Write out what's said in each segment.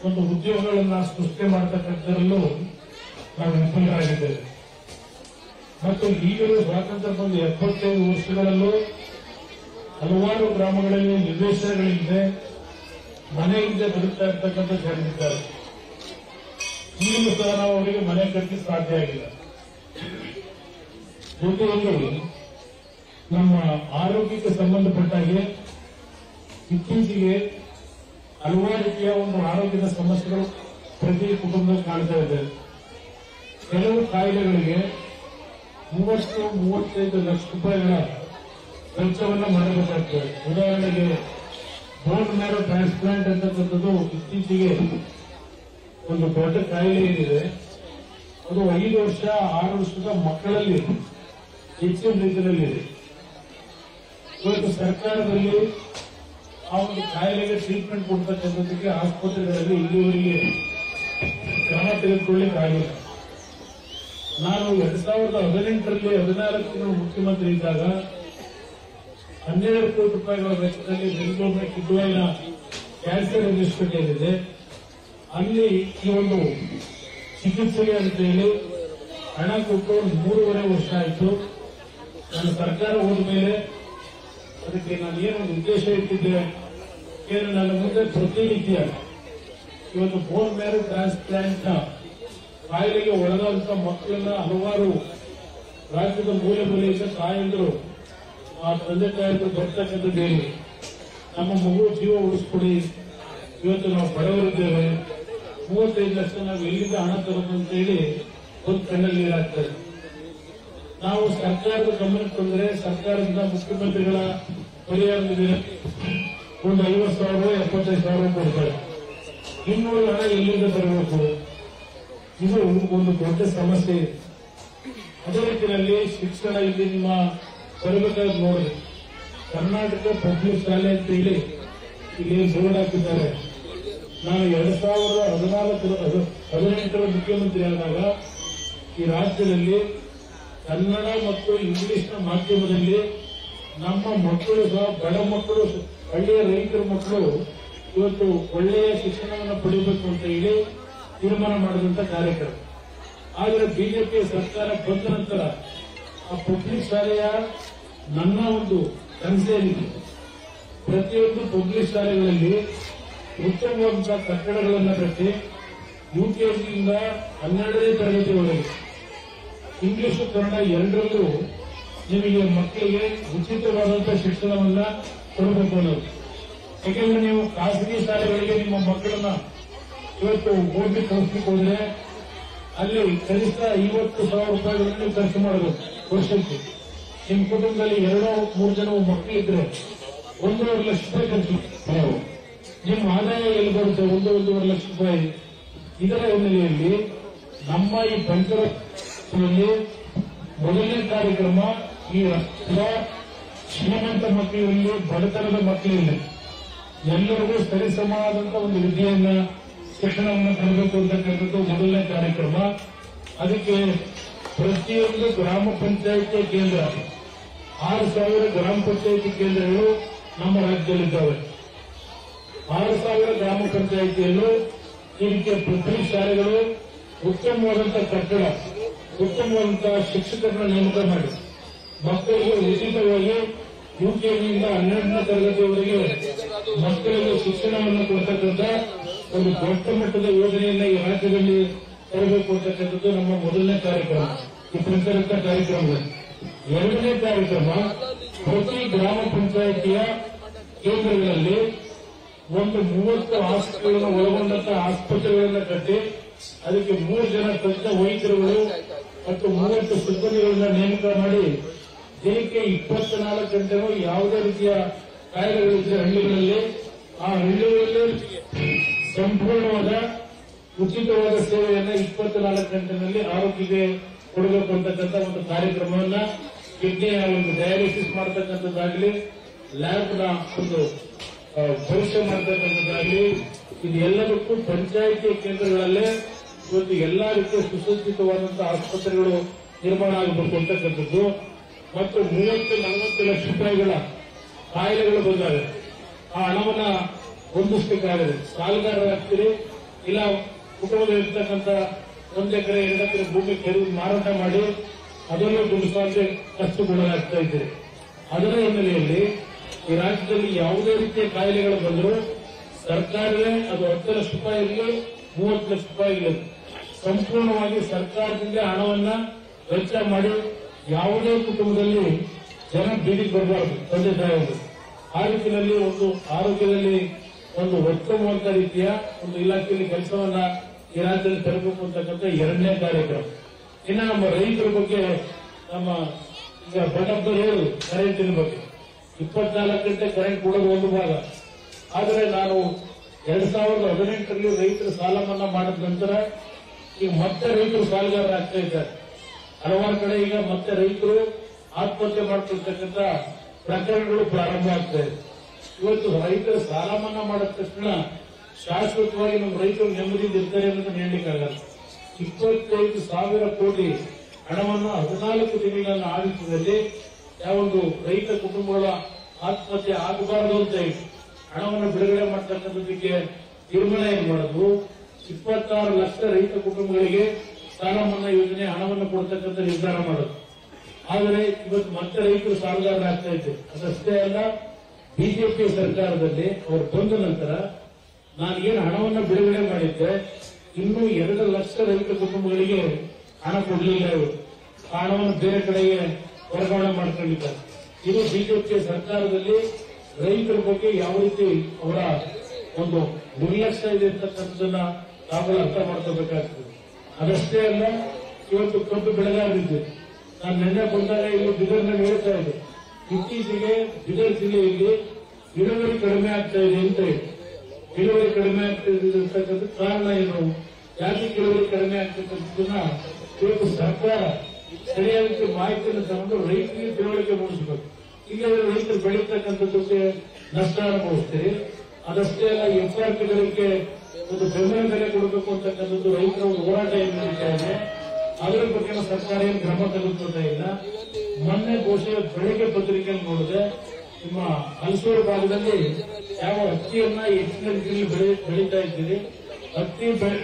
ಒಂದು ಉದ್ಯೋಗಗಳನ್ನ ಸೃಷ್ಟಿ ಮಾಡತಕ್ಕಂಥದ್ರಲ್ಲೂ ನಾವು ವಿಫಲರಾಗಿದ್ದೇವೆ ಮತ್ತು ಈಗಲೂ ಸ್ವಾತಂತ್ರ್ಯ ಬಂದು ಎಪ್ಪತ್ತೈದು ವರ್ಷಗಳಲ್ಲೂ ಹಲವಾರು ಗ್ರಾಮಗಳಲ್ಲಿ ನಿವೇಶನಗಳಿಲ್ಲದೆ ಮನೆಯಿಂದ ಬದುಕ್ತಾ ಇರ್ತಕ್ಕಂಥ ಜನರಿದ್ದಾರೆ ಈಗಲೂ ಸಹ ನಾವು ಅವರಿಗೆ ಮನೆ ಕಟ್ಟಿ ಸಾಧ್ಯ ಆಗಿಲ್ಲ ಜೊತೆಯಲ್ಲಿ ನಮ್ಮ ಆರೋಗ್ಯಕ್ಕೆ ಸಂಬಂಧಪಟ್ಟ ಹಾಗೆ ಇತ್ತೀಚೆಗೆ ಹಲವಾರು ರೀತಿಯ ಒಂದು ಆರೋಗ್ಯದ ಸಮಸ್ಯೆಗಳು ಪ್ರತಿ ಕುಟುಂಬದಲ್ಲಿ ಕಾಣ್ತಾ ಇದೆ ಕೆಲವು ಕಾಯಿಲೆಗಳಿಗೆ ಮೂವತ್ತು ಮೂವತ್ತೈದು ಲಕ್ಷ ರೂಪಾಯಿಗಳ ವೆಚ್ಚವನ್ನ ಮಾಡಬೇಕಾಗ್ತದೆ ಉದಾಹರಣೆಗೆ ಬೋನ್ ಮ್ಯಾರೋ ಟ್ರಾನ್ಸ್ಪ್ಲಾಂಟ್ ಅಂತಕ್ಕಂಥದ್ದು ಇತ್ತೀಚೆಗೆ ಒಂದು ದೊಡ್ಡ ಕಾಯಿಲೆ ಏನಿದೆ ಅದು ಐದು ವರ್ಷ ಆರು ವರ್ಷದ ಮಕ್ಕಳಲ್ಲಿ ಹೆಚ್ಚಿನ ರೀತಿಯಲ್ಲಿದೆ ಇವತ್ತು ಸರ್ಕಾರದಲ್ಲಿ ಆ ಒಂದು ಕಾಯಿಲೆಗೆ ಟ್ರೀಟ್ಮೆಂಟ್ ಕೊಡ್ತಕ್ಕಂಥದ್ದಕ್ಕೆ ಆಸ್ಪತ್ರೆಗಳಲ್ಲಿ ಇಲ್ಲಿವರೆಗೆ ಕ್ರಮ ತೆಗೆದುಕೊಳ್ಳಿಕ್ಕೆ ಆಗಿಲ್ಲ ನಾನು ಎರಡ್ ಸಾವಿರದ ಹದಿನೆಂಟರಲ್ಲಿ ಹದಿನಾಲ್ಕು ತಿಂಗಳು ಮುಖ್ಯಮಂತ್ರಿ ಇದ್ದಾಗ ಹನ್ನೆರಡು ಕೋಟಿ ರೂಪಾಯಿಗಳ ವೆಚ್ಚದಲ್ಲಿ ಬೆಂಗಳೂರಿನ ಕಿದ್ವಾಯಿನ ಕ್ಯಾನ್ಸರ್ ಇನ್ಸ್ಟಿಟ್ಯೂಟ್ ಏನಿದೆ ಅಲ್ಲಿ ಈ ಒಂದು ಚಿಕಿತ್ಸೆಗೆ ಅಂತ ಹೇಳಿ ಹಣ ಕೊಟ್ಟು ಮೂರುವರೆ ವರ್ಷ ಆಯಿತು ನಾನು ಸರ್ಕಾರ ಹೋದ ಮೇಲೆ ಅದಕ್ಕೆ ನಾನು ಏನು ಒಂದು ಉದ್ದೇಶ ಇಟ್ಟಿದ್ದೆ ಏನು ನನ್ನ ಮುಂದೆ ಪ್ರತಿನಿತ್ಯ ಇವತ್ತು ಬೋನ್ ಮ್ಯಾರೋ ಟ್ರಾನ್ಸ್ಪ್ಲಾಂಟ್ ನ ಕಾಯಿಲೆಗೆ ಒಳಗಾದಂತ ಮಕ್ಕಳನ್ನ ಹಲವಾರು ರಾಜ್ಯದ ಮೂಲೆ ಮೂಲೆಯಿಂದ ತಾಯಂದರು ಆ ತಂದೆ ತಾಯಂದರು ಬರ್ತಕ್ಕಂಥದ್ದು ಹೇಳಿ ನಮ್ಮ ಮಗು ಜೀವ ಉಳಿಸ್ಕೊಡಿ ಇವತ್ತು ನಾವು ಬಡವರಿದ್ದೇವೆ ಮೂವತ್ತೈದು ಲಕ್ಷ ನಾವು ಎಲ್ಲಿಂದ ಹಣ ತರೋದು ಅಂತ ಹೇಳಿ ಒಂದು ಕಣ್ಣಲ್ಲಿ ನೀರಾಗ್ತದೆ ನಾವು ಸರ್ಕಾರದ ಗಮನಕ್ಕೆ ತಂದರೆ ಸರ್ಕಾರದಿಂದ ಮುಖ್ಯಮಂತ್ರಿಗಳ ಪರಿಹಾರ ನಿಧಿಯಲ್ಲಿ ಒಂದು ಐವತ್ತು ಸಾವಿರ ಎಪ್ಪತ್ತೈದು ಸಾವಿರ ಕೊಡ್ತಾರೆ ಇನ್ನೂರು ಹಣ ಎಲ್ಲಿಂದ ಬರಬೇಕು ಇದು ಒಂದು ದೊಡ್ಡ ಸಮಸ್ಯೆ ಇದೆ ಅದೇ ರೀತಿಯಲ್ಲಿ ಶಿಕ್ಷಣ ಇಲ್ಲಿ ನಿಮ್ಮ ಬರಬೇಕಾದ್ರೆ ನೋಡಿ ಕರ್ನಾಟಕ ಪಬ್ಲಿಕ್ ಶಾಲೆ ಅಂತ ಹೇಳಿ ಇಲ್ಲಿ ಬೋರ್ಡ್ ಹಾಕಿದ್ದಾರೆ ನಾನು ಎರಡ್ ಸಾವಿರದ ಹದಿನಾಲ್ಕರ ಹದಿ- ಹದಿನೆಂಟರ ಮುಖ್ಯಮಂತ್ರಿ ಆದಾಗ ಈ ರಾಜ್ಯದಲ್ಲಿ ಕನ್ನಡ ಮತ್ತು ಇಂಗ್ಲಿಷ್ನ ಮಾಧ್ಯಮದಲ್ಲಿ ನಮ್ಮ ಮಕ್ಕಳು ಸಹ ಬಡ ಮಕ್ಕಳು ಹಳ್ಳಿಯ ರೈತರ ಮಕ್ಕಳು ಇವತ್ತು ಒಳ್ಳೆಯ ಶಿಕ್ಷಣವನ್ನು ಪಡೆಯಬೇಕು ಅಂತ ಹೇಳಿ ತೀರ್ಮಾನ ಮಾಡಿದಂತ ಕಾರ್ಯಕ್ರಮ ಆದರೆ ಬಿಜೆಪಿ ಸರ್ಕಾರ ಬಂದ ನಂತರ ಆ ಪಬ್ಲಿಕ್ ಶಾಲೆಯ ನನ್ನ ಒಂದು ಕನಸೇನಿದೆ ಪ್ರತಿಯೊಂದು ಪಬ್ಲಿಕ್ ಶಾಲೆಗಳಲ್ಲಿ ಉತ್ತಮವಾದಂತಹ ಕಟ್ಟಡಗಳನ್ನು ಕಟ್ಟಿ ಯುಕೆಜಿಯಿಂದ ಹನ್ನೆರಡನೇ ತರಗತಿವರೆಗೆ ಇಂಗ್ಲಿಷ್ ಕನ್ನಡ ಎರಡರಲ್ಲೂ ನಿಮಗೆ ಮಕ್ಕಳಿಗೆ ಉಚಿತವಾದಂತಹ ಶಿಕ್ಷಣವನ್ನ ಕೊಡಬೇಕು ಅನ್ನೋದು ಯಾಕೆಂದ್ರೆ ನೀವು ಖಾಸಗಿ ಶಾಲೆಗಳಿಗೆ ನಿಮ್ಮ ಮಕ್ಕಳನ್ನ ಇವತ್ತು ಓದಿ ಕಳಿಸ್ಲಿಕ್ಕೆ ಹೋದ್ರೆ ಅಲ್ಲಿ ಕನಿಷ್ಠ ಐವತ್ತು ಸಾವಿರ ರೂಪಾಯಿಗಳನ್ನು ನೀವು ಖರ್ಚು ಮಾಡಬೇಕು ವರ್ಷಕ್ಕೆ ನಿಮ್ಮ ಕುಟುಂಬದಲ್ಲಿ ಎರಡೋ ಮೂರು ಜನ ಮಕ್ಕಳಿದ್ರೆ ಒಂದೂವರೆ ಲಕ್ಷ ರೂಪಾಯಿ ಖರ್ಚು ನೀವು ನಿಮ್ಮ ಆದಾಯ ಎಲ್ಲಿ ಬರುತ್ತೆ ಒಂದು ಒಂದೂವರೆ ಲಕ್ಷ ರೂಪಾಯಿ ಇದರ ಹಿನ್ನೆಲೆಯಲ್ಲಿ ನಮ್ಮ ಈ ಪಂಚರಲ್ಲಿ ಮೊದಲನೇ ಕಾರ್ಯಕ್ರಮ ಈ ರಾಷ್ಟ್ರದ ಶ್ರೀಮಂತ ಮಕ್ಕಳಿರಲಿ ಬಡತನದ ಮಕ್ಕಳಿರಲಿ ಎಲ್ಲರಿಗೂ ಸರಿಸಮಾನದಂತ ಒಂದು ವಿದ್ಯೆಯನ್ನ ಶಿಕ್ಷಣವನ್ನು ತರಬೇಕು ಅಂತಕ್ಕಂಥದ್ದು ಮೊದಲನೇ ಕಾರ್ಯಕ್ರಮ ಅದಕ್ಕೆ ಪ್ರತಿಯೊಂದು ಗ್ರಾಮ ಪಂಚಾಯಿತಿ ಕೇಂದ್ರ ಆರು ಸಾವಿರ ಗ್ರಾಮ ಪಂಚಾಯಿತಿ ಕೇಂದ್ರಗಳು ನಮ್ಮ ರಾಜ್ಯದಲ್ಲಿದ್ದಾವೆ ಆರು ಸಾವಿರ ಗ್ರಾಮ ಪಂಚಾಯಿತಿಯಲ್ಲೂ ಇದಕ್ಕೆ ಪ್ರತಿ ಶಾಲೆಗಳು ಉತ್ತಮವಾದಂತಹ ಕಟ್ಟಡ ಉತ್ತಮವಾದಂತಹ ಶಿಕ್ಷಕರನ್ನ ನೇಮಕ ಮಾಡಿ ಮಕ್ಕಳಿಗೆ ಉಚಿತವಾಗಿ ಯುಕೆಜಿಯಿಂದ ಹನ್ನೆರಡನೇ ತರಗತಿಯವರೆಗೆ ಮಕ್ಕಳಿಗೆ ಶಿಕ್ಷಣವನ್ನು ಕೊಡ್ತಕ್ಕಂಥ ಒಂದು ದೊಡ್ಡ ಮಟ್ಟದ ಯೋಜನೆಯನ್ನ ಈ ರಾಜ್ಯದಲ್ಲಿ ತರಬೇಕು ಅಂತಕ್ಕಂಥದ್ದು ನಮ್ಮ ಮೊದಲನೇ ಕಾರ್ಯಕ್ರಮ ಈ ಪ್ರಚಲಿತ ಕಾರ್ಯಕ್ರಮಗಳು ಎರಡನೇ ಕಾರ್ಯಕ್ರಮ ಪ್ರತಿ ಗ್ರಾಮ ಪಂಚಾಯಿತಿಯ ಕೇಂದ್ರಗಳಲ್ಲಿ ಒಂದು ಮೂವತ್ತು ಆಸ್ಪತ್ರೆಗಳನ್ನು ಒಳಗೊಂಡಂತಹ ಆಸ್ಪತ್ರೆಗಳನ್ನ ಕಟ್ಟಿ ಅದಕ್ಕೆ ಮೂರು ಜನ ತಜ್ಞ ವೈದ್ಯರುಗಳು ಮತ್ತು ಮೂವತ್ತು ಸಿಬ್ಬಂದಿಗಳನ್ನ ನೇಮಕ ಮಾಡಿ ದಿನಕ್ಕೆ ಇಪ್ಪತ್ನಾಲ್ಕು ಗಂಟೆನೂ ಯಾವುದೇ ರೀತಿಯ ಕಾಯಿಲೆಗಳಿದ್ರೆ ಹಳ್ಳಿಗಳಲ್ಲಿ ಆ ಹಳ್ಳಿಗಳಲ್ಲಿ ಸಂಪೂರ್ಣವಾದ ಉಚಿತವಾದ ಸೇವೆಯನ್ನ ಇಪ್ಪತ್ನಾಲ್ಕು ಗಂಟೆನಲ್ಲಿ ಆರೋಗ್ಯಕ್ಕೆ ಕೊಡಬೇಕು ಅಂತಕ್ಕಂಥ ಒಂದು ಕಾರ್ಯಕ್ರಮವನ್ನ ಕಿಡ್ನಿಯ ಒಂದು ಡಯಾಲಿಸಿಸ್ ಮಾಡತಕ್ಕಂಥದ್ದಾಗಲಿ ಲ್ಯಾಬ್ನ ಒಂದು ಆ, ಪರೀಕ್ಷೆ ಮಾಡತಕ್ಕಂಥದ್ದಾಗಲಿ ಇದು ಎಲ್ಲದಕ್ಕೂ ಪಂಚಾಯಿತಿ ಕೇಂದ್ರಗಳಲ್ಲೇ ಇವತ್ತು ಎಲ್ಲಾ ರೀತಿಯ ಸುಸಜ್ಜಿತವಾದಂತಹ ಆಸ್ಪತ್ರೆಗಳು ನಿರ್ಮಾಣ ಆಗಬೇಕು ಅಂತಕ್ಕಂಥದ್ದು ಮತ್ತು ಮೂವತ್ತು ನಲವತ್ತು ಲಕ್ಷ ರೂಪಾಯಿಗಳ ಕಾಯಿಲೆಗಳು ಬಂದಾವೆ ಆ ಹಣವನ್ನ ಹೊಂದಿಸಬೇಕಾಗಿದೆ ಸಾಲಗಾರರಾಗ್ತೀರಿ ಇಲ್ಲ ಕುಟುಂಬದಲ್ಲಿರ್ತಕ್ಕಂಥ ಒಂದ್ ಎಕರೆ ಎರಡು ಎಕರೆ ಭೂಮಿ ಖರೀದಿ ಮಾರಾಟ ಮಾಡಿ ಅದರಲ್ಲೂ ದುಡ್ಡು ಸಾಧ್ಯ ಕಷ್ಟಗೊಳ್ಳಲಾಗ್ತಾ ಇದ್ದೀರಿ ಅದರ ಹಿನ್ನೆಲೆಯಲ್ಲಿ ಈ ರಾಜ್ಯದಲ್ಲಿ ಯಾವುದೇ ರೀತಿಯ ಕಾಯಿಲೆಗಳು ಬಂದರೂ ಸರ್ಕಾರವೇ ಅದು ಹತ್ತು ಲಕ್ಷ ರೂಪಾಯಿ ಇರಲಿ ಮೂವತ್ತು ಲಕ್ಷ ರೂಪಾಯಿ ಇರಲಿ ಸಂಪೂರ್ಣವಾಗಿ ಸರ್ಕಾರದಿಂದ ಹಣವನ್ನ ವೆಚ್ಚ ಮಾಡಿ ಯಾವುದೇ ಕುಟುಂಬದಲ್ಲಿ ಜನ ಬೀದಿಗೆ ಬರಬಾರದು ತಂದೆ ತಾಯಿಗಳು ಆ ರೀತಿಯಲ್ಲಿ ಒಂದು ಆರೋಗ್ಯದಲ್ಲಿ ಒಂದು ಉತ್ತಮವಾದ ರೀತಿಯ ಒಂದು ಇಲಾಖೆಯಲ್ಲಿ ಕೆಲಸವನ್ನ ಈ ರಾಜ್ಯದಲ್ಲಿ ತರಬೇಕು ಅಂತಕ್ಕಂಥ ಎರಡನೇ ಕಾರ್ಯಕ್ರಮ ಇನ್ನು ನಮ್ಮ ರೈತರ ಬಗ್ಗೆ ನಮ್ಮ ಈಗ ಬಡಬ್ಬರು ಹೇಳು ಕರೆಂಟಿನ ಬಗ್ಗೆ ಇಪ್ಪತ್ನಾಲ್ಕು ಗಂಟೆ ಕರೆಂಟ್ ಕೊಡೋದು ಒಂದು ಭಾಗ ಆದರೆ ನಾನು ಎರಡ್ ಸಾವಿರದ ಹದಿನೆಂಟರಲ್ಲಿ ರೈತರ ಸಾಲ ಮನ್ನಾ ಮಾಡಿದ ನಂತರ ಈಗ ಮತ್ತೆ ರೈತರು ಸಾಲಗಾರರಾಗ್ತಾ ಇದ್ದಾರೆ ಹಲವಾರು ಕಡೆ ಈಗ ಮತ್ತೆ ರೈತರು ಆತ್ಮಹತ್ಯೆ ಮಾಡ್ಕೊಳ್ತಕ್ಕಂಥ ಪ್ರಕರಣಗಳು ಪ್ರಾರಂಭ ಆಗ್ತಾ ಇದೆ ಇವತ್ತು ರೈತರ ಸಾಲ ಮನ್ನಾ ಮಾಡಿದ ತಕ್ಷಣ ಶಾಶ್ವತವಾಗಿ ನಮ್ಮ ರೈತರು ನೆಮ್ಮದಿಯಿಂದ ಇರ್ತಾರೆ ಅನ್ನೋದನ್ನ ಹೇಳಲಿಕ್ಕಾಗಲ್ಲ ಇಪ್ಪತ್ತೈದು ಸಾವಿರ ಕೋಟಿ ಹಣವನ್ನು ಹದಿನಾಲ್ಕು ದಿನಗಳ ಆಡಳಿತದಲ್ಲಿ ಯಾವೊಂದು ರೈತ ಕುಟುಂಬಗಳ ಆತ್ಮಹತ್ಯೆ ಆಗಬಾರದು ಅಂತ ಹೇಳಿ ಹಣವನ್ನು ಬಿಡುಗಡೆ ಮಾಡತಕ್ಕಂಥದಕ್ಕೆ ತೀರ್ಮಾನ ಏನ್ ಮಾಡೋದು ಇಪ್ಪತ್ತಾರು ಲಕ್ಷ ರೈತ ಕುಟುಂಬಗಳಿಗೆ ಸಾಲ ಮನ್ನಾ ಯೋಜನೆ ಹಣವನ್ನು ಕೊಡ್ತಕ್ಕಂಥ ನಿರ್ಧಾರ ಮಾಡೋದು ಆದರೆ ಇವತ್ತು ಮತ್ತೆ ರೈತರು ಸಾಲಗಾರರಾಗ್ತಾ ಇದ್ದಾರೆ ಅದಷ್ಟೇ ಅಲ್ಲ ಬಿಜೆಪಿ ಸರ್ಕಾರದಲ್ಲಿ ಅವರು ಬಂದ ನಂತರ ನಾನು ಏನು ಹಣವನ್ನು ಬಿಡುಗಡೆ ಮಾಡಿದ್ದೆ ಇನ್ನೂ ಎರಡು ಲಕ್ಷ ರೈತ ಕುಟುಂಬಗಳಿಗೆ ಹಣ ಕೊಡಲಿಲ್ಲ ಇವರು ಆ ಹಣವನ್ನು ಬೇರೆ ಕಡೆಗೆ ವರ್ಗಾವಣೆ ಮಾಡ್ಕೊಂಡಿದ್ದಾರೆ ಇದು ಬಿಜೆಪಿ ಸರ್ಕಾರದಲ್ಲಿ ರೈತರ ಬಗ್ಗೆ ಯಾವ ರೀತಿ ಅವರ ಒಂದು ನಿರ್ಲಕ್ಷ್ಯ ಇದೆ ಅಂತಕ್ಕಂಥದ್ದನ್ನ ತಾವುಗಳು ಅರ್ಥ ಮಾಡ್ಕೋಬೇಕಾಗ್ತದೆ ಅದಷ್ಟೇ ಅಲ್ಲ ಇವತ್ತು ಕಬ್ಬು ಬೆಳೆಗಾರರಿದ್ದೆ ನಾನು ನಿನ್ನೆ ಬಂದಾಗ ಇಲ್ಲಿ ಬಿದರ್ನಲ್ಲಿ ಹೇಳ್ತಾ ಇದ್ದೆ ಇತ್ತೀಚೆಗೆ ಬಿದರ್ ಜಿಲ್ಲೆಯಲ್ಲಿ ಇಳುವರಿ ಕಡಿಮೆ ಆಗ್ತಾ ಇದೆ ಅಂತ ಹೇಳಿ ಇಳುವರಿ ಕಡಿಮೆ ಆಗ್ತಿದೆ ಅಂತಕ್ಕಂಥ ಕಾರಣ ಏನು ಯಾಕೆ ಇಳುವರಿ ಕಡಿಮೆ ಆಗ್ತಕ್ಕಂಥದ್ದನ್ನ ಇವತ್ತು ಸರ್ಕಾರ ಸರಿಯಾದ ರೀತಿ ಮಾಹಿತಿಯನ್ನು ತಗೊಂಡು ರೈತರಿಗೆ ತಿಳುವಳಿಕೆ ಮೂಡಿಸಬೇಕು ಇಲ್ಲದ್ರೆ ರೈತರು ಬೆಳೀತಕ್ಕಂಥದ್ದಕ್ಕೆ ನಷ್ಟ ಅನುಭವಿಸ್ತೀರಿ ಅದಷ್ಟೇ ಅಲ್ಲ ಎಫ್ ಆರ್ ಪಿಗಳಿಗೆ ಒಂದು ಬೆಂಬಲ ಬೆಲೆ ಕೊಡಬೇಕು ಅಂತಕ್ಕಂಥದ್ದು ರೈತರ ಒಂದು ಹೋರಾಟ ಏನು ನಡೀತಾ ಇದೆ ಅದರ ಬಗ್ಗೆ ಸರ್ಕಾರ ಏನು ಕ್ರಮ ತೆಗೆದುಕೊಳ್ತಾ ಇಲ್ಲ ಮೊನ್ನೆ ಬಹುಶಃ ಬೆಳಗ್ಗೆ ಪತ್ರಿಕೆಯಲ್ಲಿ ನೋಡಿದೆ ನಿಮ್ಮ ಹಲಸೂರು ಭಾಗದಲ್ಲಿ ಯಾವ ಹತ್ತಿಯನ್ನ ಹೆಚ್ಚಿನ ರೀತಿಯಲ್ಲಿ ಬೆಳೆ ಬೆಳೀತಾ ಇದ್ದೀರಿ ಹತ್ತಿ ಬೆಳೆ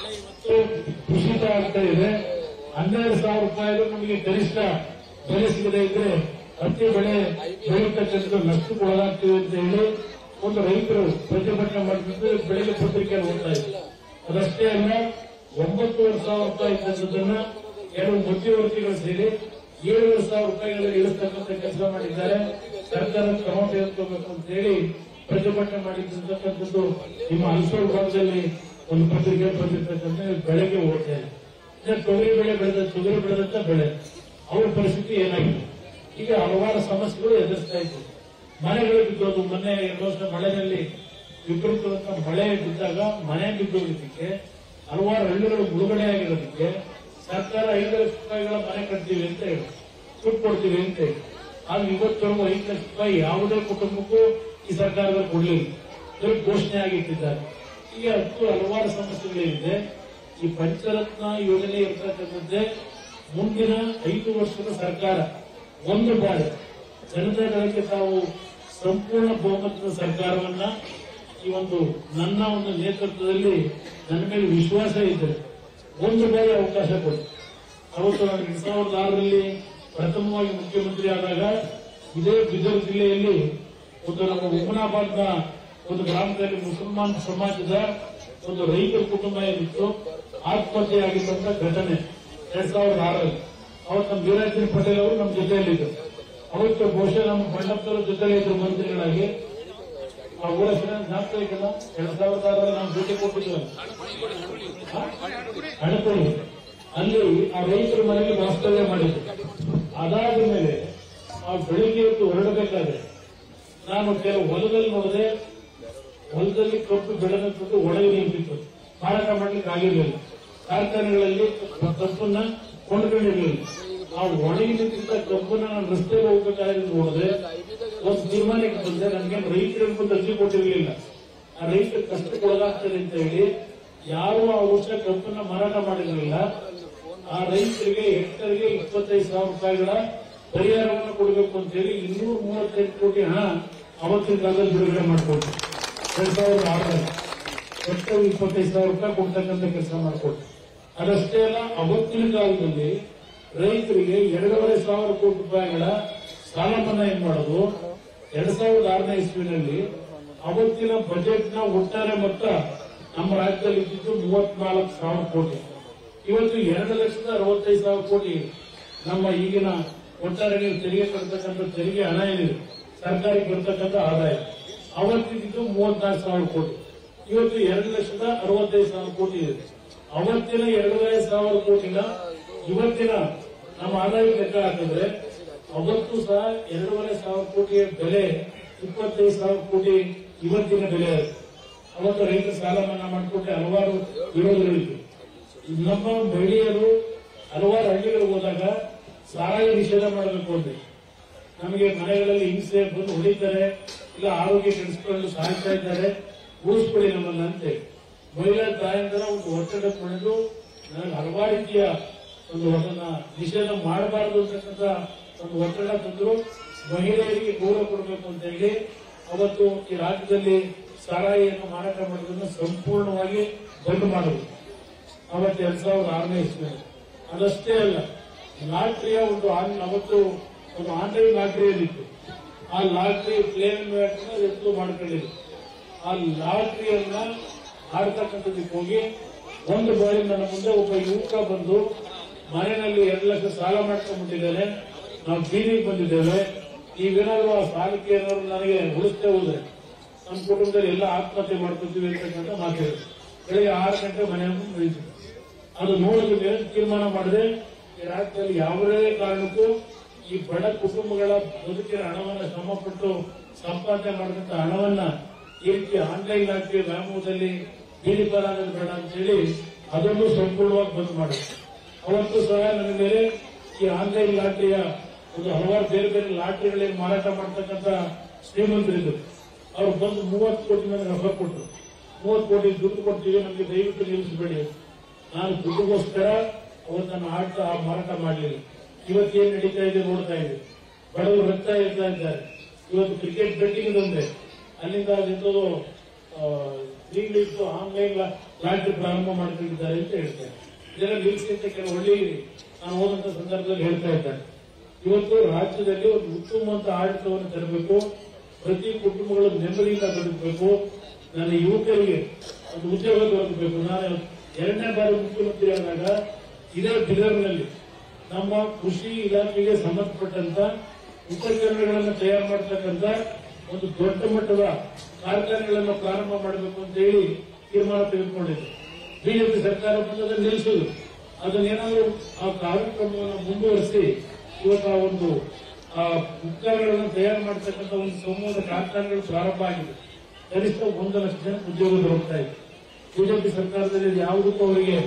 ಕುಸಿತ ಆಗ್ತಾ ಇದೆ ಹನ್ನೆರಡು ಸಾವಿರ ರೂಪಾಯಿ ನಮಗೆ ಗರಿಷ್ಠ ಬೆಲೆ ಸಿಗದೇ ಇದ್ರೆ ಹತ್ತಿ ಬೆಳೆ ಬೆಳೀತಕ್ಕಂಥ ನಷ್ಟಕ್ಕೆ ಒಳಗಾಗ್ತೀವಿ ಅಂತ ಹೇಳಿ ಒಂದು ರೈತರು ಪ್ರತಿಭಟನೆ ಮಾಡಿದ್ರೆ ಬೆಳಗ್ಗೆ ಪತ್ರಿಕೆಯಲ್ಲಿ ಓದ್ತಾ ಇದ್ದಾರೆ ಅದಷ್ಟೇ ಅಲ್ಲ ಒಂಬತ್ತುವರೆ ಸಾವಿರ ರೂಪಾಯಿ ಇದ್ದದನ್ನ ಎರಡು ಮಧ್ಯವರ್ತಿಗಳು ಸೇರಿ ಏಳುವರೆ ಸಾವಿರ ರೂಪಾಯಿಗಳಲ್ಲಿ ಇಳಿಸ್ತಕ್ಕಂಥ ಕೆಲಸ ಮಾಡಿದ್ದಾರೆ ಸರ್ಕಾರ ಕ್ರಮ ತೆಗೆದುಕೋಬೇಕು ಅಂತ ಹೇಳಿ ಪ್ರತಿಭಟನೆ ಮಾಡಿರ್ತಕ್ಕಂಥದ್ದು ನಿಮ್ಮ ಹಲಸೂರು ಭಾಗದಲ್ಲಿ ಒಂದು ಪತ್ರಿಕೆ ಬಂದಿರ್ತಕ್ಕಂಥ ಬೆಳಗ್ಗೆ ಓದ್ತಾ ಇದೆ ಇನ್ನು ತೊಗರಿ ಬೆಳೆ ಬೆಳೆದ ತೊಗರಿ ಬೆಳೆದಂತ ಬೆಳೆ ಅವ್ರ ಪರಿಸ್ಥಿತಿ ಏನಾಗಿದೆ ಈಗ ಹಲವಾರು ಸಮಸ್ಯೆಗಳು ಎದುರಿಸ್ತಾ ಇದ್ವಿ ಮನೆಗಳು ಬಿದ್ದೋದು ಮೊನ್ನೆ ಎರಡು ವರ್ಷ ಮಳೆಯಲ್ಲಿ ವಿಪರೀತವಾದ ಮಳೆ ಬಿದ್ದಾಗ ಮನೆ ಬಿದ್ದೋಗಿದ್ದಕ್ಕೆ ಹಲವಾರು ಹಳ್ಳಿಗಳು ಮುಳುಗಡೆ ಆಗಿರೋದಕ್ಕೆ ಸರ್ಕಾರ ಐದು ಲಕ್ಷ ರೂಪಾಯಿಗಳ ಮನೆ ಕಟ್ತೀವಿ ಅಂತ ಹೇಳಿ ದುಡ್ಡು ಕೊಡ್ತೀವಿ ಅಂತ ಹೇಳಿ ಆದ್ರೆ ಇವತ್ತವರೆಗೂ ಐದು ಲಕ್ಷ ರೂಪಾಯಿ ಯಾವುದೇ ಕುಟುಂಬಕ್ಕೂ ಈ ಸರ್ಕಾರದಲ್ಲಿ ಕೊಡಲಿಲ್ಲ ದುಡ್ಡು ಘೋಷಣೆ ಆಗಿಟ್ಟಿದ್ದಾರೆ ಈಗ ಹತ್ತು ಹಲವಾರು ಸಮಸ್ಯೆಗಳಿದೆ ಈ ಪಂಚರತ್ನ ಯೋಜನೆ ಇರ್ತಕ್ಕಂಥದ್ದೇ ಮುಂದಿನ ಐದು ವರ್ಷದ ಸರ್ಕಾರ ಒಂದು ಬಾರಿ ಜನತೆಗಳಿಗೆ ತಾವು ಸಂಪೂರ್ಣ ಬಹುಮತದ ಸರ್ಕಾರವನ್ನ ಈ ಒಂದು ನನ್ನ ಒಂದು ನೇತೃತ್ವದಲ್ಲಿ ನನ್ನ ಮೇಲೆ ವಿಶ್ವಾಸ ಇದ್ದರೆ ಒಂದು ಬಾರಿ ಅವಕಾಶ ಕೊಡಿ ಅವತ್ತು ನಾನು ಎರಡ್ ಸಾವಿರದ ಆರರಲ್ಲಿ ಪ್ರಥಮವಾಗಿ ಮುಖ್ಯಮಂತ್ರಿ ಆದಾಗ ಇದೇ ಬಿದರ್ ಜಿಲ್ಲೆಯಲ್ಲಿ ಒಂದು ನಮ್ಮ ಉಮನಾಬಾದ್ನ ಒಂದು ಗ್ರಾಮದಲ್ಲಿ ಮುಸಲ್ಮಾನ್ ಸಮಾಜದ ಒಂದು ರೈತರ ಕುಟುಂಬ ಏನಿತ್ತು ಆತ್ಮಹತ್ಯೆ ಆಗಿದ್ದಂತ ಘಟನೆ ಎರಡ್ ಸಾವಿರದ ಆರರಲ್ಲಿ ಅವತ್ತು ನಮ್ಮ ವೀರಾಜನ್ ಪಟೇಲ್ ಅವರು ನಮ್ಮ ಜೊತೆಯಲ್ಲಿದ್ದರು ಅವತ್ತು ಬಹುಶಃ ನಮ್ಮ ಬಂಡಪ್ಪರ ಜೊತೆಲಿದ್ದರು ಮಂತ್ರಿಗಳಾಗಿ ಆ ಊರ ಹೆಸರು ಜ್ಞಾಪಕ ಇದೆಯಲ್ಲ ಎರಡ್ ಸಾವಿರದ ಆರರಲ್ಲಿ ನಾವು ಭೇಟಿ ಕೊಟ್ಟಿದ್ವಿ ಅಣಕೋಳಿ ಅಲ್ಲಿ ಆ ರೈತರ ಮನೆಯಲ್ಲಿ ವಾಸ್ತವ್ಯ ಮಾಡಿದ್ರು ಅದಾದ ಮೇಲೆ ಆ ಬೆಳಿಗ್ಗೆ ಹೊತ್ತು ಹೊರಡಬೇಕಾದ್ರೆ ನಾನು ಕೆಲವು ಹೊಲದಲ್ಲಿ ನೋಡಿದೆ ಹೊಲದಲ್ಲಿ ಕಬ್ಬು ಬೆಳೆದಂಥದ್ದು ಒಣಗಿ ನಿಂತಿತ್ತು ಮಾರಾಟ ಮಾಡ್ಲಿಕ್ಕೆ ಆಗಿರಲಿಲ್ಲ ಕಾರ್ಖಾನೆಗಳಲ್ಲಿ ಕಬ್ಬನ್ನ ಕೊಂಡ್ಕೊಂಡಿರಲಿಲ್ಲ ಆ ಒಣಗಿ ನಿಂತಿದ್ದ ಕಬ್ಬನ್ನ ನಾನು ರಸ್ತೆಯಲ್ಲಿ ಹೋಗ್ಬೇಕಾದ್ರೆ ನೋಡಿದ್ರೆ ಒಂದು ತೀರ್ಮಾನಕ್ಕೆ ಬಂದೆ ನನಗೆ ರೈತರಿಗೆ ಬಂದು ಅರ್ಜಿ ಕೊಟ್ಟಿರಲಿಲ್ಲ ಆ ರೈತರ ಕಷ್ಟಕ್ಕೆ ಒಳಗಾಗ್ತದೆ ಅಂತ ಹೇಳಿ ಯಾರು ಆ ವರ್ಷ ಕಬ್ಬನ್ನ ಮಾರಾಟ ಮಾಡಿರಲಿಲ್ಲ ಆ ರೈತರಿಗೆ ಹೆಕ್ಟರ್ಗೆ ಇಪ್ಪತ್ತೈದು ಸಾವಿರ ರೂಪಾಯಿಗಳ ಪರಿಹಾರವನ್ನು ಕೊಡಬೇಕು ಅಂತ ಹೇಳಿ ಇನ್ನೂರ ಮೂವತ್ತೆಂಟು ಕೋಟಿ ಹಣ ಅವತ್ತಿನ ಕಾಲದಲ್ಲಿ ಬಿಡುಗಡೆ ಮಾಡಿಕೊಟ್ರು ಎರಡ್ ಸಾವಿರದ ಆರರಲ್ಲಿ ಒಟ್ಟು ಇಪ್ಪತ್ತೈದು ಸಾವಿರ ರೂಪಾಯಿ ಕೊಡ್ತಕ್ಕಂಥ ಕೆಲಸ ಮಾಡಿಕೊಟ್ಟು ಅದಷ್ಟೇ ಅಲ್ಲ ಅವತ್ತಿನ ಕಾಲದಲ್ಲಿ ರೈತರಿಗೆ ಎರಡೂವರೆ ಸಾವಿರ ಕೋಟಿ ರೂಪಾಯಿಗಳ ಸಾಲ ಮನ್ನಾ ಏನ್ ಮಾಡೋದು ಎರಡ್ ಸಾವಿರದ ಆರನೇ ಇಸ್ವಿನಲ್ಲಿ ಅವತ್ತಿನ ಬಜೆಟ್ ನ ಒಟ್ಟಾರೆ ಮೊತ್ತ ನಮ್ಮ ರಾಜ್ಯದಲ್ಲಿ ಇದ್ದಿದ್ದು ಮೂವತ್ನಾಲ್ಕು ಸಾವಿರ ಕೋಟಿ ಇವತ್ತು ಎರಡು ಲಕ್ಷದ ಅರವತ್ತೈದು ಸಾವಿರ ಕೋಟಿ ನಮ್ಮ ಈಗಿನ ಒಟ್ಟಾರೆ ನೀವು ತೆರಿಗೆ ಕಟ್ಟತಕ್ಕಂಥ ತೆರಿಗೆ ಹಣ ಏನಿದೆ ಸರ್ಕಾರಕ್ಕೆ ಬರ್ತಕ್ಕಂಥ ಆದಾಯ ಅವತ್ತಿದ್ದು ಮೂವತ್ನಾಲ್ಕು ಸಾವಿರ ಕೋಟಿ ಇವತ್ತು ಎರಡು ಲಕ್ಷದ ಅರವತ್ತೈದು ಸಾವಿರ ಕೋಟಿ ಇದೆ ಅವತ್ತಿನ ಎರಡೂವರೆ ಸಾವಿರ ಕೋಟಿನ ಇವತ್ತಿನ ನಮ್ಮ ಆದಾಯ ಲೆಕ್ಕ ಹಾಕಿದ್ರೆ ಅವತ್ತು ಸಹ ಎರಡೂವರೆ ಸಾವಿರ ಕೋಟಿಯ ಬೆಲೆ ಇಪ್ಪತ್ತೈದು ಸಾವಿರ ಕೋಟಿ ಇವತ್ತಿನ ಬೆಲೆ ಅದು. ಅವತ್ತು ರೈತರ ಸಾಲ ಮನ್ನಾ ಮಾಡಿಕೊಟ್ಟೆ ಹಲವಾರು ವಿರೋಧಗಳಿತ್ತು ನಮ್ಮ ಮಹಿಳೆಯರು ಹಲವಾರು ಹಳ್ಳಿಗಳಿಗೆ ಹೋದಾಗ ಸಾರಾಯಿ ನಿಷೇಧ ಮಾಡಬೇಕು ಅಂದ್ರೆ ನಮಗೆ ಮನೆಗಳಲ್ಲಿ ಹಿಂಸೆ ಬಂದು ಹೊಡಿತಾರೆ ಇಲ್ಲ ಆರೋಗ್ಯ ಕೆಡಿಸ್ಕೊಂಡು ಸಾಯ್ತಾ ಇದ್ದಾರೆ ಉಳಿಸ್ಕೊಳ್ಳಿ ನಮ್ಮನ್ನ ಅಂತೆ ಮಹಿಳಾ ತಾಯಂದಿರ ಒಂದು ಒತ್ತಡ ಪಡೆದು ನನಗೆ ಹಲವಾರು ರೀತಿಯ ಒಂದು ಅದನ್ನ ನಿಷೇಧ ಮಾಡಬಾರದು ಅಂತಕ್ಕಂಥ ಒಂದು ಒತ್ತಡ ತಂದ್ರು ಮಹಿಳೆಯರಿಗೆ ಗೌರವ ಕೊಡಬೇಕು ಅಂತ ಹೇಳಿ ಅವತ್ತು ಈ ರಾಜ್ಯದಲ್ಲಿ ಸಾರಾಯಿಯನ್ನು ಮಾರಾಟ ಮಾಡೋದನ್ನು ಸಂಪೂರ್ಣವಾಗಿ ಬಂದ್ ಮಾಡುವುದು ಅವತ್ತು ಎರಡ್ ಸಾವಿರದ ಆರನೇ ಇಸ್ವಿ ಅದಷ್ಟೇ ಅಲ್ಲ ಲಾಟ್ರಿಯ ಒಂದು ಆನ್- ಅವತ್ತು ಒಂದು ಆನ್ಲೈನ್ ಲಾಟ್ರಿಯಲ್ಲಿತ್ತು ಆ ಲಾಟ್ರಿ ಪ್ಲೇನ್ ಎತ್ತು ಮಾಡ್ಕೊಂಡಿದ್ರು ಆ ಲಾಟ್ರಿಯನ್ನ ಆಡ್ತಕ್ಕಂಥದ್ದಕ್ಕೆ ಹೋಗಿ ಒಂದು ಬಾರಿ ನನ್ನ ಮುಂದೆ ಒಬ್ಬ ಯುವಕ ಬಂದು ಮನೆಯಲ್ಲಿ ಎರಡು ಲಕ್ಷ ಸಾಲ ಮಾಡ್ಕೊಂಡ್ಬಿಟ್ಟಿದ್ದೇನೆ ನಾವು ಬೀದಿಗೆ ಬಂದಿದ್ದೇವೆ ನೀವೇನಾದ್ರೂ ಆ ಸಾಲಕ್ಕೆ ಏನಾದ್ರು ನನಗೆ ಉಳಿಸ್ತೇ ಹೋದ್ರೆ ನಮ್ಮ ಕುಟುಂಬದಲ್ಲಿ ಎಲ್ಲ ಆತ್ಮಹತ್ಯೆ ಮಾಡ್ಕೊತೀವಿ ಅಂತಕ್ಕಂಥ ಮಾತಾಡಿದ್ರು ಬೆಳಿಗ್ಗೆ ಆರು ಗಂಟೆ ಮನೆಯನ್ನು ಮುಗಿಸಿದ್ರು ಅದು ನೋಡಿದ ಮೇಲೆ ತೀರ್ಮಾನ ಮಾಡಿದೆ ಈ ರಾಜ್ಯದಲ್ಲಿ ಯಾವುದೇ ಕಾರಣಕ್ಕೂ ಈ ಬಡ ಕುಟುಂಬಗಳ ಬದುಕಿನ ಹಣವನ್ನ ಶ್ರಮಪಟ್ಟು ಸಂಪಾದನೆ ಮಾಡಿದಂತ ಹಣವನ್ನ ಈ ರೀತಿ ಆನ್ಲೈನ್ ಲಾಟ್ರಿ ವ್ಯಾಮೋಹದಲ್ಲಿ ಬೀದಿ ಪಾಲಾಗೋದು ಬೇಡ ಅಂತ ಹೇಳಿ ಅದನ್ನು ಸಂಪೂರ್ಣವಾಗಿ ಬಂದ್ ಮಾಡಿ ಅವತ್ತು ಸಹ ನನ್ನ ಮೇಲೆ ಈ ಆನ್ಲೈನ್ ಲಾಟ್ರಿಯ ಒಂದು ಹಲವಾರು ಬೇರೆ ಬೇರೆ ಲಾಟ್ರಿಗಳೇನು ಮಾರಾಟ ಮಾಡ್ತಕ್ಕಂಥ ಶ್ರೀಮಂತರಿದ್ರು ಅವ್ರು ಬಂದು ಮೂವತ್ತು ಕೋಟಿ ನನಗೆ ರಫ ಕೊಟ್ಟರು ಮೂವತ್ತು ಕೋಟಿ ದುಡ್ಡು ಕೊಡ್ತೀವಿ ನಮಗೆ ದಯವಿಟ್ಟು ನಿಲ್ಲಿಸಬೇಡಿ ನಾನು ದುಡ್ಡುಗೋಸ್ಕರ ಅವತ್ತು ನನ್ನ ಆಟ ಮಾರಾಟ ಮಾಡಲಿಲ್ಲ ಇವತ್ತೇನು ನಡೀತಾ ಇದೆ ನೋಡ್ತಾ ಇದೆ ಬಡವರು ರಕ್ತ ಇರ್ತಾ ಇದ್ದಾರೆ ಇವತ್ತು ಕ್ರಿಕೆಟ್ ಬೆಟ್ಟಿಂಗ್ ಒಂದೇ ಅಲ್ಲಿಂದ ಅದೆಂತದು ಈಗಲಿಟ್ಟು ಆನ್ಲೈನ್ ಲಾಟ್ರಿ ಪ್ರಾರಂಭ ಮಾಡ್ಕೊಂಡಿದ್ದಾರೆ ಅಂತ ಹೇಳ್ತಾರೆ ಇದೆಲ್ಲ ನಿಲ್ಲಿಸಿ ಅಂತ ಕೆಲವು ಹಳ್ಳಿ ನಾನು ಹೋದಂತ ಸಂದರ್ಭದಲ್ಲಿ ಹೇಳ್ತಾ ಇದ್ದಾರೆ ಇವತ್ತು ರಾಜ್ಯದಲ್ಲಿ ಒಂದು ಉತ್ತಮವಾದ ಆಡಳಿತವನ್ನು ತರಬೇಕು ಪ್ರತಿ ಕುಟುಂಬಗಳು ನೆಮ್ಮದಿಯಿಂದ ಬದುಕಬೇಕು ನನ್ನ ಯುವಕರಿಗೆ ಒಂದು ಉದ್ಯೋಗ ದೊರಕಬೇಕು ನಾನು ಎರಡನೇ ಬಾರಿ ಮುಖ್ಯಮಂತ್ರಿ ಆದಾಗ ಇದೇ ಬಿದರ್ನಲ್ಲಿ ನಮ್ಮ ಕೃಷಿ ಇಲಾಖೆಗೆ ಸಂಬಂಧಪಟ್ಟಂತ ಉಪಕರಣಗಳನ್ನು ತಯಾರು ಮಾಡತಕ್ಕಂತ ಒಂದು ದೊಡ್ಡ ಮಟ್ಟದ ಕಾರ್ಖಾನೆಗಳನ್ನು ಪ್ರಾರಂಭ ಮಾಡಬೇಕು ಅಂತ ಹೇಳಿ ತೀರ್ಮಾನ ತೆಗೆದುಕೊಂಡಿದೆ ಬಿಜೆಪಿ ಸರ್ಕಾರ ಬಂದು ಅದನ್ನು ನಿಲ್ಲಿಸುದು ಅದನ್ನೇನಾದ್ರೂ ಆ ಕಾರ್ಯಕ್ರಮವನ್ನು ಮುಂದುವರಿಸಿ ಇವತ್ತು ಆ ಒಂದು ಆ ಉಪಕರಣಗಳನ್ನು ತಯಾರು ಮಾಡತಕ್ಕಂಥ ಒಂದು ಸಮೂಹದ ಕಾರ್ಖಾನೆಗಳು ಪ್ರಾರಂಭ ಆಗಿದೆ ಕನಿಷ್ಠ ಒಂದು ಲಕ್ಷ ಜನ ಉದ್ಯೋಗ ದೊರಕ್ತಾ ಇದೆ ಬಿಜೆಪಿ ಸರ್ಕಾರದಲ್ಲಿ ಯಾವುದಕ್ಕೂ ಅವರಿಗೆ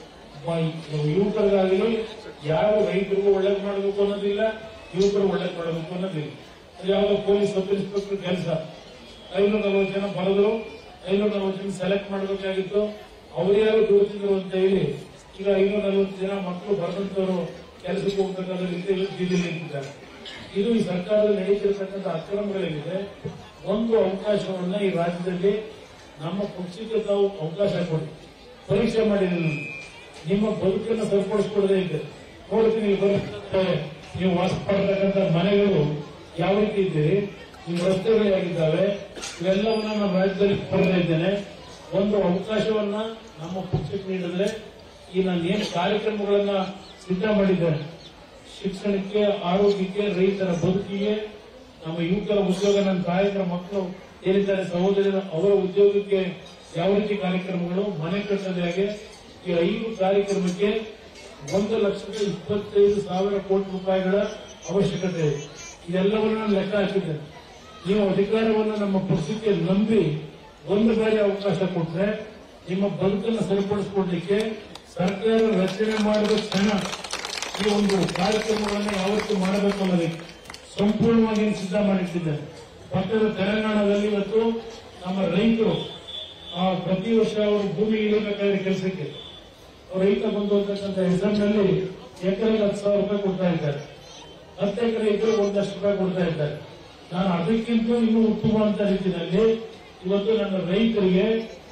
ಮ- ಯುವಕರಿಗಾಗಲಿ ಯಾವ ರೈತರಿಗೂ ಒಳ್ಳೇದು ಮಾಡಬೇಕು ಅನ್ನೋದಿಲ್ಲ ಯುವಕರು ಒಳ್ಳೇದು ಮಾಡಬೇಕು ಅನ್ನೋದಿಲ್ಲ ಅದು ಯಾವುದೋ ಪೊಲೀಸ್ ಸಬ್ ಇನ್ಸ್ಪೆಕ್ಟರ್ ಕೆಲಸ ಐನೂರ ನಲವತ್ತು ಜನ ಬರೆದ್ರು ಐನೂರ ನಲವತ್ತು ಜನ ಸೆಲೆಕ್ಟ್ ಮಾಡಬೇಕಾಗಿತ್ತು ಅವರ್ಯಾರು ದುಡಿತಿದ್ರು ಅಂತ ಹೇಳಿ ಈಗ ಐನೂರ ನಲವತ್ತು ಜನ ಮಕ್ಕಳು ಬರೆದಂತವರು ಕೆಲಸಕ್ಕೆ ಹೋಗ್ಬೇಕಾದ್ರೆ ರೀತಿಯಲ್ಲಿ ಬೀದಿಯಲ್ಲಿ ನಿಂತಿದ್ದಾರೆ ಇದು ಈ ಸರ್ಕಾರದಲ್ಲಿ ನಡೀತಿರ್ತಕ್ಕಂಥ ಅಕ್ರಮಗಳೇನಿದೆ ಒಂದು ಅವಕಾಶವನ್ನ ಈ ರಾಜ್ಯದಲ್ಲಿ ನಮ್ಮ ಪಕ್ಷಕ್ಕೆ ತಾವು ಅವಕಾಶ ಕೊಡಿ ಪರೀಕ್ಷೆ ಮಾಡಿದ್ದೀನಿ ನಾನು. ನಿಮ್ಮ ಬದುಕನ್ನು ಸರಿಪಡಿಸ್ಕೊಡದೇ ಇದ್ದೆ ನೋಡ್ತೀನಿ ಇಲ್ಲಿ ಬರುತ್ತೆ ನೀವು ವಾಸ ಮಾಡತಕ್ಕಂಥ ಮನೆಗಳು ಯಾವ ರೀತಿ ಇದ್ದೀರಿ ನಿಮ್ಮ ರಸ್ತೆಗಳು ಹೇಗಿದ್ದಾವೆ ಇವೆಲ್ಲವನ್ನ ನಮ್ಮ ರಾಜ್ಯದಲ್ಲಿ ಕೊಡ್ತಾ ಇದ್ದೇನೆ ಒಂದು ಅವಕಾಶವನ್ನ ನಮ್ಮ ಪಕ್ಷಕ್ಕೆ ನೀಡಿದ್ರೆ ಈ ನಾನು ಏನು ಕಾರ್ಯಕ್ರಮಗಳನ್ನ ಸಿದ್ಧ ಮಾಡಿದ್ದೇನೆ ಶಿಕ್ಷಣಕ್ಕೆ ಆರೋಗ್ಯಕ್ಕೆ ರೈತರ ಬದುಕಿಗೆ ನಮ್ಮ ಯುವಕರ ಉದ್ಯೋಗ ನನ್ನ ತಾಯಕರ ಮಕ್ಕಳು ಏನಿದ್ದಾರೆ ಸಹೋದರರ ಅವರ ಉದ್ಯೋಗಕ್ಕೆ ಯಾವ ರೀತಿ ಕಾರ್ಯಕ್ರಮಗಳು ಮನೆ ಕಟ್ಟೋದು ಹೇಗೆ ಈ ಐದು ಕಾರ್ಯಕ್ರಮಕ್ಕೆ ಒಂದು ಲಕ್ಷದ ಇಪ್ಪತ್ತೈದು ಸಾವಿರ ಕೋಟಿ ರೂಪಾಯಿಗಳ ಅವಶ್ಯಕತೆ ಇದೆ ಇದೆಲ್ಲವನ್ನು ನಾನು ಲೆಕ್ಕ ಹಾಕಿದ್ದೇನೆ ನೀವು ಅಧಿಕಾರವನ್ನು ನಮ್ಮ ಪಕ್ಷಕ್ಕೆ ನಂಬಿ ಒಂದು ಬಾರಿ ಅವಕಾಶ ಕೊಟ್ರೆ ನಿಮ್ಮ ಬದುಕನ್ನು ಸರಿಪಡಿಸಿಕೊಡ್ಲಿಕ್ಕೆ ಸರ್ಕಾರ ರಚನೆ ಮಾಡಿದ ಕ್ಷಣ ಈ ಒಂದು ಕಾರ್ಯಕ್ರಮಗಳನ್ನು ಯಾವತ್ತು ಮಾಡಬೇಕು ಅನ್ನೋದಕ್ಕೆ ಸಂಪೂರ್ಣವಾಗಿ ಸಿದ್ಧ ಮಾಡಿಟ್ಟಿದ್ದಾರೆ ಪಕ್ಕದ ತೆಲಂಗಾಣದಲ್ಲಿ ಇವತ್ತು ನಮ್ಮ ರೈತರು ಆ ಪ್ರತಿ ವರ್ಷ ಅವರು ಭೂಮಿ ಇಳಿಬೇಕಾದ್ರೆ ಕೆಲಸಕ್ಕೆ ಅವ್ರು ರೈತ ಬಂದು ಅಂತಕ್ಕಂಥ ಹೆಸರಿನಲ್ಲಿ ಎಕರೆಗೆ ಹತ್ತು ಸಾವಿರ ರೂಪಾಯಿ ಕೊಡ್ತಾ ಇದ್ದಾರೆ ಹತ್ತು ಎಕರೆ ಇದ್ರೆ ಒಂದಷ್ಟು ರೂಪಾಯಿ ಕೊಡ್ತಾ ಇದ್ದಾರೆ ನಾನು ಅದಕ್ಕಿಂತ ಇನ್ನೂ ಉತ್ತಮ ಅಂತ ರೀತಿಯಲ್ಲಿ ಇವತ್ತು ನನ್ನ ರೈತರಿಗೆ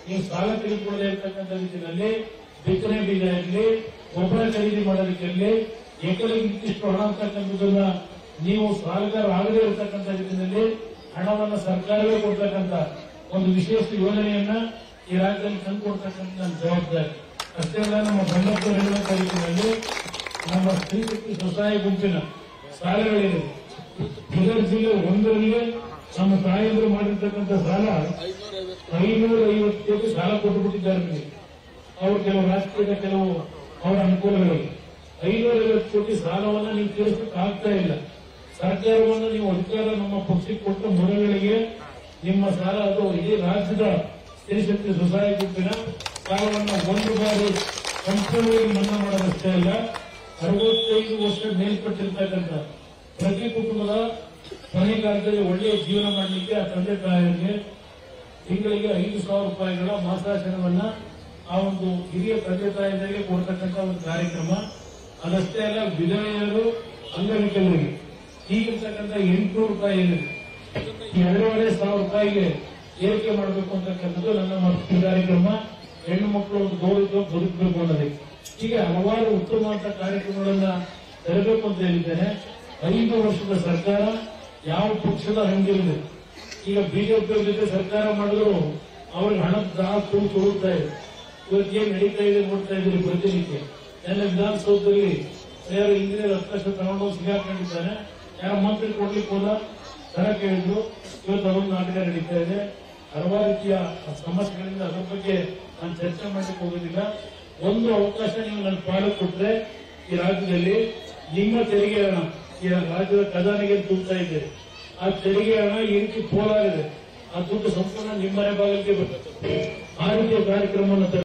ನೀವು ಸಾಲ ತೆಗೆದುಕೊಳ್ಳದೆ ಇರತಕ್ಕಂಥ ರೀತಿಯಲ್ಲಿ ಬಿತ್ತನೆ ಬೀಜ ಇರಲಿ ಗೊಬ್ಬರ ಖರೀದಿ ಮಾಡೋದಕ್ಕಿರಲಿ ಎಕರೆಗೆ ಇಂತಿಷ್ಟು ಹಣ ಅಂತಕ್ಕಂಥದ್ದನ್ನ ನೀವು ಸಾಲಗಾರ ಆಗದೇ ಇರತಕ್ಕಂಥ ರೀತಿಯಲ್ಲಿ ಹಣವನ್ನು ಸರ್ಕಾರವೇ ಕೊಡ್ತಕ್ಕಂಥ ಒಂದು ವಿಶೇಷ ಯೋಜನೆಯನ್ನ ಈ ರಾಜ್ಯದಲ್ಲಿ ತಂದುಕೊಡ್ತಕ್ಕಂಥ ನನ್ನ ಜವಾಬ್ದಾರಿ ಅಷ್ಟೇ ಅಲ್ಲ ನಮ್ಮ ಬಂಡಪ್ಪ ಹೇಳುವಂತ ರೀತಿಯಲ್ಲಿ ನಮ್ಮ ಸ್ತ್ರೀ ಶಕ್ತಿ ಸ್ವಸಹಾಯ ಗುಂಪಿನ ಸಾಲಗಳಿವೆ ಬೀದರ್ ಜಿಲ್ಲೆ ಒಂದರಲ್ಲಿ ನಮ್ಮ ತಾಯಂದ್ರು ಮಾಡಿರ್ತಕ್ಕಂಥ ಸಾಲ ಐನೂರ ಐವತ್ತು ಕೋಟಿ ಸಾಲ ಕೊಟ್ಟುಬಿಟ್ಟಿದ್ದಾರೆ ನಮಗೆ ಅವ್ರ ಕೆಲವು ರಾಷ್ಟ್ರೀಯ ಕೆಲವು ಅವರ ಅನುಕೂಲಗಳಿಗೆ ಐನೂರ ಐವತ್ತು ಕೋಟಿ ಸಾಲವನ್ನ ನೀವು ತೀರಿಸಲಿಕ್ಕೆ ಆಗ್ತಾ ಇಲ್ಲ ಸರ್ಕಾರವನ್ನು ನೀವು ಅಧಿಕಾರ ನಮ್ಮ ಪಕ್ಷಕ್ಕೆ ಕೊಟ್ಟ ಮೊದಲಿಗೆ ನಿಮ್ಮ ಸಾಲ ಅದು ಇಡೀ ರಾಜ್ಯದ ಸ್ತ್ರೀಶಕ್ತಿ ಸ್ವಸಹಾಯ ಗುಂಪಿನ ಸಾಲವನ್ನು ಒಂದು ಬಾರಿ ಸಂಪೂರ್ಣವಾಗಿ ಮನ್ನಾ ಮಾಡೋದಷ್ಟೇ ಅಲ್ಲ ಅರವತ್ತೈದು ವರ್ಷ ಮೇಲ್ಪಟ್ಟಿರ್ತಕ್ಕಂಥ ಪ್ರತಿ ಕುಟುಂಬದ ಕೊನೆಗಾಲದಲ್ಲಿ ಒಳ್ಳೆಯ ಜೀವನ ಮಾಡಲಿಕ್ಕೆ ಆ ತಂದೆ ತಾಯಿಗಳಿಗೆ ತಿಂಗಳಿಗೆ ಐದು ಸಾವಿರ ರೂಪಾಯಿಗಳ ಮಾಸಾಶನವನ್ನ ಆ ಒಂದು ಹಿರಿಯ ತಂದೆ ತಾಯಿಗಳಿಗೆ ಕೊಡ್ತಕ್ಕಂಥ ಒಂದು ಕಾರ್ಯಕ್ರಮ ಅದಷ್ಟೇ ಅಲ್ಲ ವಿಧವೆಯರು ಅಂಗವಿಕಲರಿಗೆ ಈಗಿರ್ತಕ್ಕಂಥ ಎಂಟುನೂರು ರೂಪಾಯಿ ಏನಿದೆ ಈ ಎರಡೂವರೆ ಸಾವಿರ ರೂಪಾಯಿಗೆ ಏರಿಕೆ ಮಾಡಬೇಕು ಅಂತಕ್ಕಂಥದ್ದು ನನ್ನ ಮತ್ತು ಕಾರ್ಯಕ್ರಮ ಹೆಣ್ಣು ಮಕ್ಕಳು ಒಂದು ಗೌರವ ಬದುಕಬೇಕು ಅನ್ನೋದಕ್ಕೆ ಹೀಗೆ ಹಲವಾರು ಉತ್ತಮವಾದ ಕಾರ್ಯಕ್ರಮಗಳನ್ನ ತರಬೇಕು ಅಂತ ಹೇಳಿದ್ದೇನೆ ಐದು ವರ್ಷದ ಸರ್ಕಾರ ಯಾವ ಪಕ್ಷದ ಹಂಗಿರಲಿಲ್ಲ ಈಗ ಬಿಜೆಪಿ ಜೊತೆ ಸರ್ಕಾರ ಮಾಡಿದ್ರು ಅವ್ರಿಗೆ ಹಣದ ದಾಹ ತುಂಬ ತುಳುತ್ತಾ ಇದೆ ಇವತ್ತು ಏನ್ ನಡೀತಾ ಇದೆ ನೋಡ್ತಾ ಇದ್ದೀರಿ ಪ್ರತಿನಿತ್ಯ ನನ್ನ ವಿಧಾನಸೌಧದಲ್ಲಿ ಯಾರು ಇಂಜಿನಿಯರ್ ಹತ್ತು ಲಕ್ಷ ತಗೊಂಡು ಸಿಗಾಕೊಂಡಿದ್ದಾನೆ ಯಾರ ಮಂತ್ರಿ ಕೊಡ್ಲಿಕ್ಕೆ ಹೋದ ದರ ಕೇಳಿದ್ರು ಇವತ್ತು ಅದೊಂದು ನಾಟಕ ನಡೀತಾ ಇದೆ ಹಲವಾರು ರೀತಿಯ ಸಮಸ್ಯೆಗಳಿಂದ ಅದ್ರ ಬಗ್ಗೆ ನಾನು ಚರ್ಚೆ ಮಾಡಲಿಕ್ಕೆ ಹೋಗೋದಿಲ್ಲ ಒಂದು ಅವಕಾಶ ನೀವು ನನ್ನ ಪಾಲಕ್ ಕೊಟ್ರೆ ಈ ರಾಜ್ಯದಲ್ಲಿ ನಿಮ್ಮ ತೆರಿಗೆ ಹಣ ಈ ರಾಜ್ಯದ ಖಜಾನೆಗೆ ತುಂಬುತ್ತಾ ಇದೆ ಆ ತೆರಿಗೆ ಹಣ ಈ ರೀತಿ ಪೋಲಾಗಿದೆ ಆ ದುಡ್ಡು ಸಂಪೂರ್ಣ ನಿಮ್ಮನೆ ಭಾಗಕ್ಕೆ ಬರ್ತದೆ ಆ ರೀತಿಯ ಕಾರ್ಯಕ್ರಮವನ್ನು